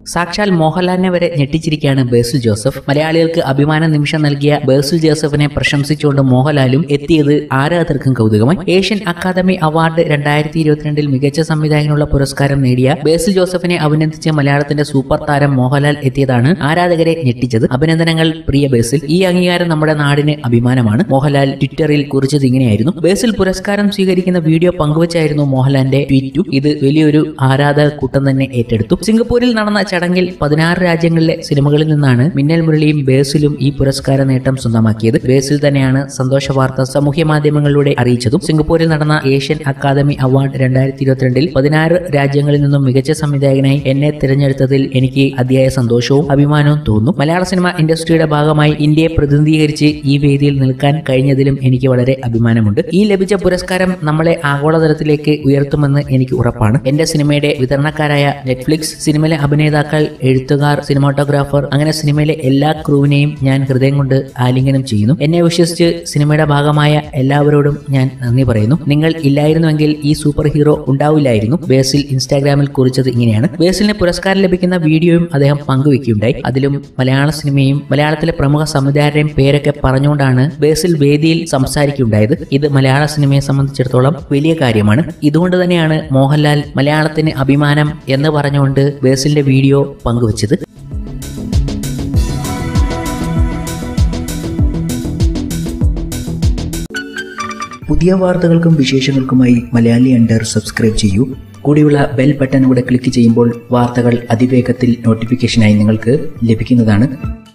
സാക്ഷാൽ മോഹൻലാലിനെ വരെ ഞെട്ടിച്ചിരിക്കുകയാണ് ബേസിൽ ജോസഫ് മലയാളികൾക്ക് അഭിമാന നിമിഷം നൽകിയ ബേസിൽ ജോസഫിനെ പ്രശംസിച്ചുകൊണ്ട് മോഹൻലാലും എത്തിയത് ആരാധകർക്കും കൗതുകമായി ഏഷ്യൻ അക്കാദമി അവാർഡ് രണ്ടായിരത്തി ഇരുപത്തിരണ്ടിൽ മികച്ച സംവിധായകനുള്ള പുരസ്കാരം നേടിയ ബേസിൽ ജോസഫിനെ അഭിനന്ദിച്ച് മലയാളത്തിന്റെ സൂപ്പർ താരം മോഹൻലാൽ എത്തിയതാണ് ആരാധകരെ ഞെട്ടിച്ചത് അഭിനന്ദനങ്ങൾ പ്രിയ ബേസിൽ ഈ അംഗീകാരം നമ്മുടെ നാടിന് അഭിമാനമാണ് മോഹൻലാൽ ട്വിറ്ററിൽ കുറിച്ചത് ഇങ്ങനെയായിരുന്നു ബേസിൽ പുരസ്കാരം സ്വീകരിക്കുന്ന വീഡിയോ പങ്കുവച്ചായിരുന്നു മോഹൻലാലിന്റെ ട്വീറ്റു ഇത് വലിയൊരു ആരാധക കൂട്ടം തന്നെ ഏറ്റെടുത്തു സിംഗപ്പൂരിൽ നടന്ന ചടങ്ങിൽ പതിനാറ് രാജ്യങ്ങളിലെ സിനിമകളിൽ നിന്നാണ് മിന്നൽ മുരളിയും ബേസിലും ഈ പുരസ്കാര നേട്ടം സ്വന്തമാക്കിയത് ബേസിൽ തന്നെയാണ് സന്തോഷ വാർത്ത സാമൂഹ്യ മാധ്യമങ്ങളിലൂടെ അറിയിച്ചതും സിംഗപ്പൂരിൽ നടന്ന ഏഷ്യൻ അക്കാദമി അവാർഡ് രണ്ടായിരത്തി ഇരുപത്തിരണ്ടിൽ പതിനാറ് രാജ്യങ്ങളിൽ നിന്നും മികച്ച സംവിധായകനായി എന്നെ തിരഞ്ഞെടുത്തതിൽ എനിക്ക് അതിയായ സന്തോഷവും അഭിമാനവും തോന്നുന്നു മലയാള സിനിമ ഇൻഡസ്ട്രിയുടെ ഭാഗമായി ഇന്ത്യയെ പ്രതിനിധീകരിച്ച് ഈ വേദിയിൽ നിൽക്കാൻ കഴിഞ്ഞതിലും എനിക്ക് വളരെ അഭിമാനമുണ്ട് ഈ ലഭിച്ച പുരസ്കാരം നമ്മളെ ആഗോളതലത്തിലേക്ക് ഉയർത്തുമെന്ന് എനിക്ക് ഉറപ്പാണ് എന്റെ സിനിമയുടെ വിതരണക്കാരായ നെറ്റ്ഫ്ലിക്സ് സിനിമയിലെ അഭിനേതാക്കൾ എഴുത്തുകാർ സിനിമാട്ടോഗ്രാഫർ അങ്ങനെ സിനിമയിലെ എല്ലാ ക്രൂവിനെയും ഞാൻ ഹൃദയം കൊണ്ട് ആലിംഗനം ചെയ്യുന്നു എന്നെ വിശ്വസിച്ച് സിനിമയുടെ ഭാഗമായ എല്ലാവരോടും ഞാൻ നന്ദി പറയുന്നു നിങ്ങൾ ഇല്ലായിരുന്നുവെങ്കിൽ ഈ സൂപ്പർ ഹീറോ ഉണ്ടാവില്ലായിരുന്നു ബേസിൽ ഇൻസ്റ്റാഗ്രാമിൽ കുറിച്ചത് ഇങ്ങനെയാണ് ബേസിലിന് പുരസ്കാരം ലഭിക്കുന്ന വീഡിയോയും അദ്ദേഹം പങ്കുവെക്കുകയുണ്ടായി അതിലും മലയാള സിനിമയും മലയാളത്തിലെ പ്രമുഖ സംവിധായകരുടെയും പേരൊക്കെ പറഞ്ഞുകൊണ്ടാണ് ബേസിൽ വേദിയിൽ സംസാരിക്കുകയുണ്ടായത് ഇത് മലയാള സിനിമയെ സംബന്ധിച്ചിടത്തോളം വലിയ കാര്യമാണ് ഇതുകൊണ്ട് തന്നെയാണ് മോഹൻലാൽ മലയാളത്തിന് അഭിമാനം എന്ന് പറഞ്ഞുകൊണ്ട് ബേസിലിന്റെ വീഡിയോ പങ്കുവച്ചത് പുതിയ വാർത്തകൾക്കും വിശേഷങ്ങൾക്കുമായി മലയാളി അണ്ടർ സബ്സ്ക്രൈബ് ചെയ്യൂ കൂടിയുള്ള ബെൽ ബട്ടൺ കൂടെ ക്ലിക്ക് ചെയ്യുമ്പോൾ വാർത്തകൾ അതിവേഗത്തിൽ നോട്ടിഫിക്കേഷനായി നിങ്ങൾക്ക് ലഭിക്കുന്നതാണ്